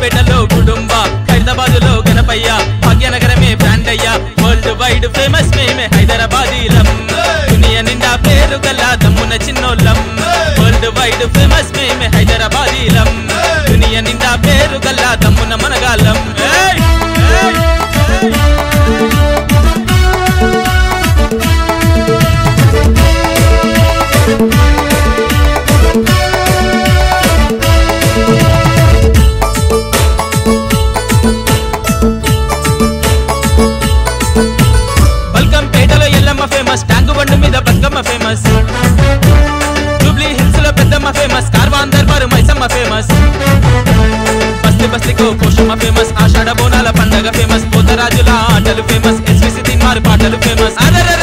బల్కంపేటలో కుటుంబ హైదరాబాద్ లో గణపయ్య భాగ్యనగరమే బ్రాండ్ అయ్యా వరల్డ్ వైడ్ ఫేమస్ మేమే హైదరాబాదీలం దునియా నిండా పేరు గల దమ్మున చిన్నోళ్ళం వరల్డ్ వైడ్ ఫేమస్ మేమే హైదరాబాదీలం దునియా నిండా పేరు గల దమ్మున మనగాళ్ళం ఏయ్! ఏయ్! బల్కంపేటలో ఎల్లమ్మ ఫేమస్ ట్యాంకు బండు మీద బతుకమ్మ ఫేమస్ జూబ్లీ హిల్స్ లో పెద్దమ్మ ఫేమస్ కార్వాన్ దర్బారు మైసమ్మ ఫేమస్ బస్తి బస్తికో పోషమ్మ ఫేమస్ ఆషాఢ బోనాల పండగ ఫేమస్ పోతరాజుల ఆటలు ఫేమస్ ఎస్విసి తిన్మారు పాటలు ఫేమస్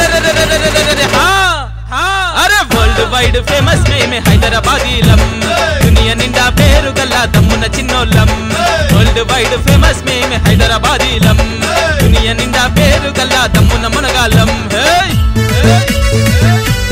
అరే వరల్డ్ వైడ్ ఫేమస్ మేమే హైదరాబాదీలం దునియా నిండా పేరు గల్లా దమ్మున చిన్నోళ్ళం వరల్డ్ వైడ్ ఫేమస్ మేమే హైదరాబాదీలం దునియా నిండా పేరు గల్లా దమ్మున మునగాళ్ళం హేయ్ హేయ్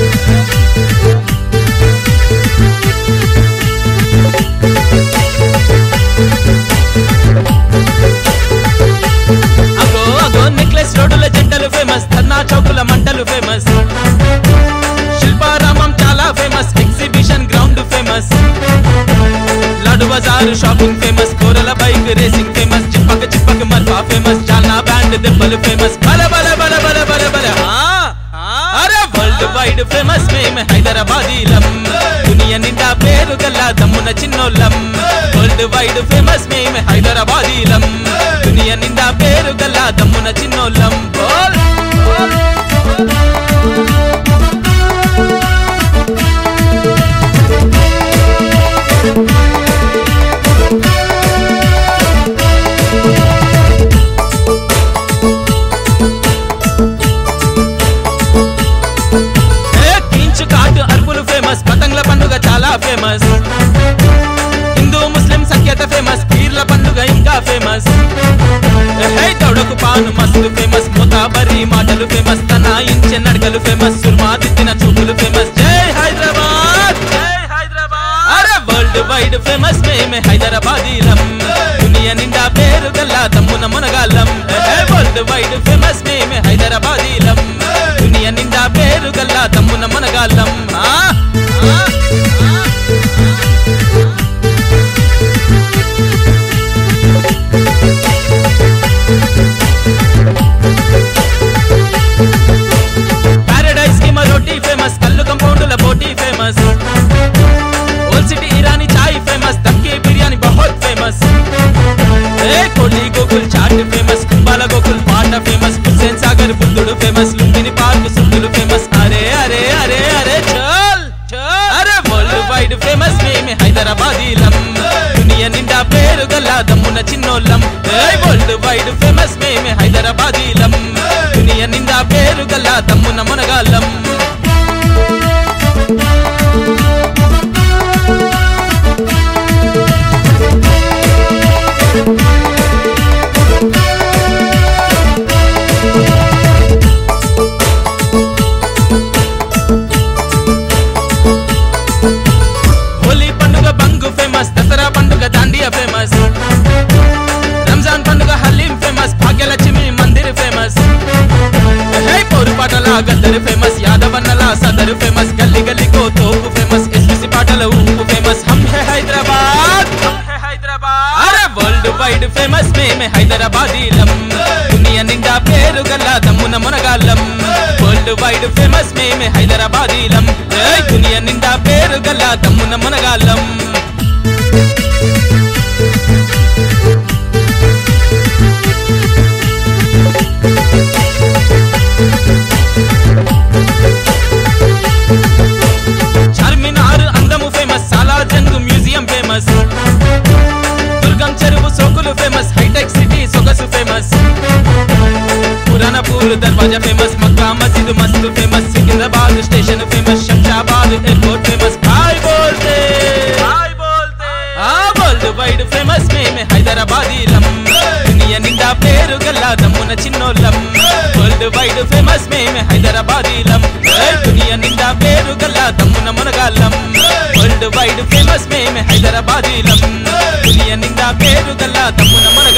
అగో అగో నెక్లెస్ రోడ్డుల జంటలు ఫేమస్ ధర్నా చౌకుల మంటలు ఫేమస్ శిల్పారామం చాలా famous exhibition ground famous Lad Bazaar shopping famous కోరల బైక్ రేసింగ్ ఫేమస్ చిప్పక చిప్పక మర్ఫా ఫేమస్ చాలనా బ్యాండ్ దెబ్బలు ఫేమస్ బల బల బల బల బల బల ఆ, ఆ. అరే వరల్డ్ వైడ్ ఫేమస్ మేమే హైదరాబాదీలం దునియా నిండా పేరు గల్లా దమ్మున చిన్నోళ్ళం వరల్డ్ వైడ్ ఫేమస్ మేమే హైదరాబాదీలం దునియా నిండా పేరు గల్లా దమ్మున చిన్నోళ్ళం బోల్ బోల్. ఏ కించు కాటు అరుపులు ఫేమస్ పతంగ్ల పండుగ చాలా ఫేమస్ హిందూ ముస్లిం సఖ్యత ఫేమస్ పీర్ల పండుగ ఇంకా ఫేమస్ హే తొడకు పాను మస్తు ఫేమస్ ముతాబరి మాటలు ఫేమస్ తనాయించే నడకలు ఫేమస్ సుర్మా దిద్దిన చూపులు ఫేమస్ జై హైదరాబాద్ జై హైదరాబాద్ అరే వరల్డ్ వైడ్ ఫేమస్ మేమే హైదరాబాదీలం దునియా నిండా పేరు గల్లా తమ్మున మునగాళ్ళం వరల్డ్ వైడ్ ఫేమస్ మేమే హైదరాబాదీలం దునియా నిండా పేరు గల్లా తమ్మున మునగాళ్ళం ఆ ఆ, ఆ. పారడైస్ కి రోటీ ఫేమస్ కల్లు కంపౌండ్ల పోటీ ఫేమస్ ఓల్ సిటీ ఇరానీ చాయ్ ఫేమస్ దక్కి బిర్యానీ బహుత్ ఫేమస్ ఏ కోటి గోకుల్ చాట్ ఫేమస్ కుంబాల గోకుల్ పాట ఫేమస్ హుస్సేన్ సాగర్ బుద్ధుడు ఫేమస్ లుంబిని పార్క్ సుందులు ఫేమస్ అరే అరే అరే అరే చల్ చల్ అరే వరల్డ్ వైడ్ ఫేమస్ మేమే హైదరాబాదీలం దునియా నిండా పేరు గల్లా దమ్మున చిన్నోళ్ళం ఏ వరల్డ్ వైడ్ ఫేమస్ మేమే హైదరాబాదీలం దునియా నిండా పేరు గల్లా దమ్మున మునగాళ్ళం హోలీ పండుగ బంగు ఫేమస్ దసరా పండుగ దాండియా ఫేమస్ రంజాన్ పండుగ హలీం ఫేమస్ భాగ్యలక్ష్మి మందిర్ ఫేమస్ హే పౌరుపాటల గద్దరు ఫేమస్ యాదవన్నల సదరు ఫేమస్ గల్లీ గల్లీకో తోపు ఫేమస్ ఎస్పీసీ పాటల ఉప్పు ఫేమస్ హమ్ హే హైదరాబాద్ హమ్ హే హైదరాబాద్ అరే వరల్డ్ వైడ్ ఫేమస్ మేమే హైదరాబాదీలం దునియా నిండా పేరు గల్లా దమ్మున మునగాళ్ళం వరల్డ్ వైడ్ ఫేమస్ మేమే హైదరాబాదీలం ఏయ్ దునియా నిండా పేరు గల్లా దమ్మున మునగాళ్ళం చార్మినార్ అందము famous Salarjung museum famous Durgam Cheruvu సోకులు ఫేమస్ హైటెక్ సిటీ సొగసు ఫేమస్ పురాణ పూలు దర్వాజా ఫేమస్ మక్కా మస్జిద్ మస్తు famous Secunderabad station famous Shamshabad airport famous బాయ్ బోల్తే బాయ్ బోల్తే ఆ వరల్డ్ వైడ్ ఫేమస్ మేమే హైదరాబాదీలం దునియా నిండా పేరు గల్లా దమ్మున చిన్నోళ్ళం వరల్డ్ వైడ్ ఫేమస్ మేమే హైదరాబాదీలం ఏయ్ దునియా నిండా పేరు గల్లా దమ్మున మునగాళ్ళం వరల్డ్ వైడ్ ఫేమస్ మేమే హైదరాబాదీలం దునియా నిండా పేరు గల్లా తమ్మున మన